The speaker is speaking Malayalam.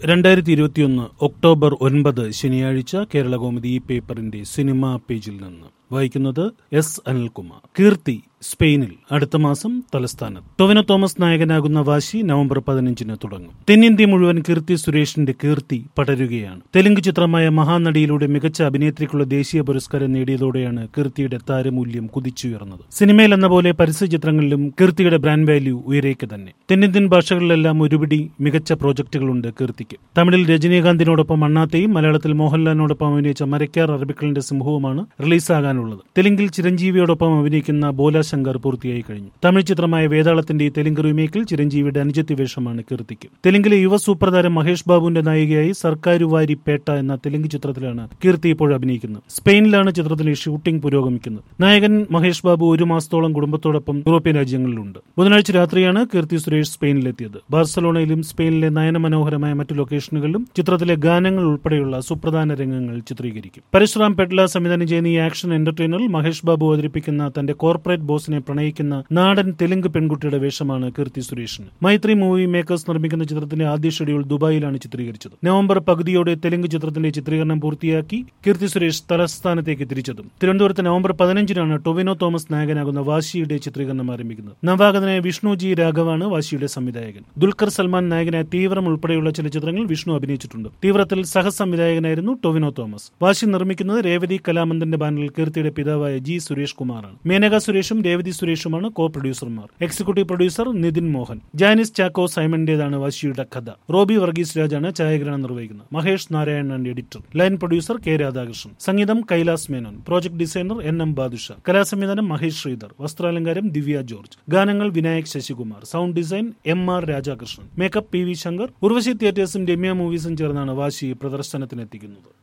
രണ്ടായിരത്തി ഇരുപത്തിയൊന്ന് ഒക്ടോബർ ഒൻപത് ശനിയാഴ്ച കേരളകൗമുദി ഈ പേപ്പറിന്റെ സിനിമാ പേജിൽ നിന്ന് വായിക്കുന്നത് എസ് അനിൽകുമാർ കീർത്തി സ്പെയിനിൽ അടുത്ത മാസം തലസ്ഥാനത്ത് ടൊവിനോ തോമസ് നായകനാകുന്ന വാശി നവംബർ പതിനഞ്ചിന് തുടങ്ങും തെന്നിന്ത്യ മുഴുവൻ കീർത്തി സുരേഷിന്റെ കീർത്തി പടരുകയാണ് തെലുങ്ക് ചിത്രമായ മഹാനടിയിലൂടെ മികച്ച അഭിനേത്രിക്കുള്ള ദേശീയ പുരസ്കാരം നേടിയതോടെയാണ് കീർത്തിയുടെ താരമൂല്യം കുതിച്ചുയർന്നത് സിനിമയിൽ എന്ന പോലെ പരസ്യ ചിത്രങ്ങളിലും കീർത്തിയുടെ ബ്രാൻഡ് വാല്യൂ ഉയരേക്ക് തന്നെ തെന്നിന്ത്യൻ ഭാഷകളിലെല്ലാം ഒരുപിടി മികച്ച പ്രോജക്റ്റുകളുണ്ട് കീർത്തിക്ക് തമിഴിൽ രജനീകാന്തിനോടൊപ്പം അണ്ണാത്തയും മലയാളത്തിൽ മോഹൻലാലിനോടൊപ്പം അഭിനയിച്ച മരക്കാർ അറബിക്കളിന്റെ സിംഹവുമാണ് റിലീസാകാനുള്ളത് തെലുങ്കിൽ ചിരഞ്ജീവിയോടൊപ്പം അഭിനയിക്കുന്ന ബോല ശങ്കർ പൂർത്തിയായി കഴിഞ്ഞു തമിഴ് ചിത്രമായ വേതാളത്തിന്റെ തെലുങ്ക് റീമേക്കിൽ ചിരഞ്ജീവിയുടെ അനുജത്തി വേഷമാണ് കീർത്തിക്ക് തെലുങ്കിലെ യുവ സൂപ്പർ താരം മഹേഷ് ബാബുവിന്റെ നായികയായി സർക്കാരുവാരി പേട്ട എന്ന തെലുങ്ക് ചിത്രത്തിലാണ് കീർത്തി ഇപ്പോൾ അഭിനയിക്കുന്നത് സ്പെയിനിലാണ് ചിത്രത്തിന്റെ ഷൂട്ടിംഗ് പുരോഗമിക്കുന്നത് നായകൻ മഹേഷ് ബാബു ഒരു മാസത്തോളം കുടുംബത്തോടൊപ്പം യൂറോപ്യൻ രാജ്യങ്ങളിലുണ്ട് ബുധനാഴ്ച രാത്രിയാണ് കീർത്തി സുരേഷ് സ്പെയിനിലെത്തിയത് ബാർസലോണയിലും സ്പെയിനിലെ നയനമനോഹരമായ മറ്റു ലൊക്കേഷനുകളിലും ചിത്രത്തിലെ ഗാനങ്ങൾ ഉൾപ്പെടെയുള്ള സുപ്രധാന രംഗങ്ങൾ ചിത്രീകരിക്കും പരശുറാം പെട്ല സംവിധാനം ചെയ്യുന്ന ഈ ആക്ഷൻ എന്റർടൈനറിൽ മഹേഷ് ബാബു അവതരിപ്പിക്കുന്ന തന്റെ കോർപ്പറേറ്റ് ബോസിനെ പ്രണയിക്കുന്ന നാടൻ തെലുങ്ക് പെൺകുട്ടിയുടെ വേഷമാണ് കീർത്തി സുരേഷിന് മൈത്രി മൂവി മേക്കേഴ്സ് നിർമ്മിക്കുന്ന ചിത്രത്തിന്റെ ആദ്യ ഷെഡ്യൂൾ ദുബായിലാണ് ചിത്രീകരിച്ചത് നവംബർ പകുതിയോടെ തെലുങ്ക് ചിത്രത്തിന്റെ ചിത്രീകരണം പൂർത്തിയാക്കി കീർത്തി സുരേഷ് തലസ്ഥാനത്തേക്ക് തിരിച്ചെത്തും തിരുവനന്തപുരത്ത് നവംബർ പതിനഞ്ചിനാണ് ടൊവിനോ തോമസ് നായകനാകുന്ന വാശിയുടെ ചിത്രീകരണം ആരംഭിക്കുന്നത് നവാഗതനായ വിഷ്ണു ജി രാഘവാണ് വാശിയുടെ സംവിധായകൻ ദുൽഖർ സൽമാൻ നായകനായ തീവ്രം ഉൾപ്പെടെയുള്ള ചില ചിത്രങ്ങൾ വിഷ്ണു അഭിനയിച്ചിട്ടുണ്ട് തീവ്രത്തിൽ സഹസംവിധായകനായിരുന്നു ടൊവിനോ തോമസ് വാശി നിർമ്മിക്കുന്നത് രേവതി കലാമന്ദന്റെ ബാനറിൽ കീർത്തിയുടെ പിതാവായ ജി സുരേഷ് കുമാറാണ് മേനക സുരേഷും രേവതി സുരേഷുമാണ് കോ പ്രൊഡ്യൂസർമാർ എക്സിക്യൂട്ടീവ് പ്രൊഡ്യൂസർ നിതിൻ മോഹൻ ജാനിസ് ചാക്കോ സൈമന്റേതാണ് വാശിയുടെ കഥ റോബി വർഗീസ് രാജാണ് ഛായാഗ്രഹണം നിർവഹിക്കുന്നത് Mahesh Narayanan editor line producer K Radhakrishnan സംഗീതം Kailas Menon project designer N M Badusha കലാസംവിധാനം മഹേഷ് ശ്രീധർ വസ്ത്രാലങ്കാരം ദിവ്യ ജോർജ് ഗാനങ്ങൾ Vinayak Sasikumar sound design M R Rajakrishnan makeup P V Shankar Urvashi തിയേറ്റേഴ്സും രമ്യ മൂവീസും ചേർന്നാണ് വാശി പ്രദർശനത്തിനെത്തിക്കുന്നത്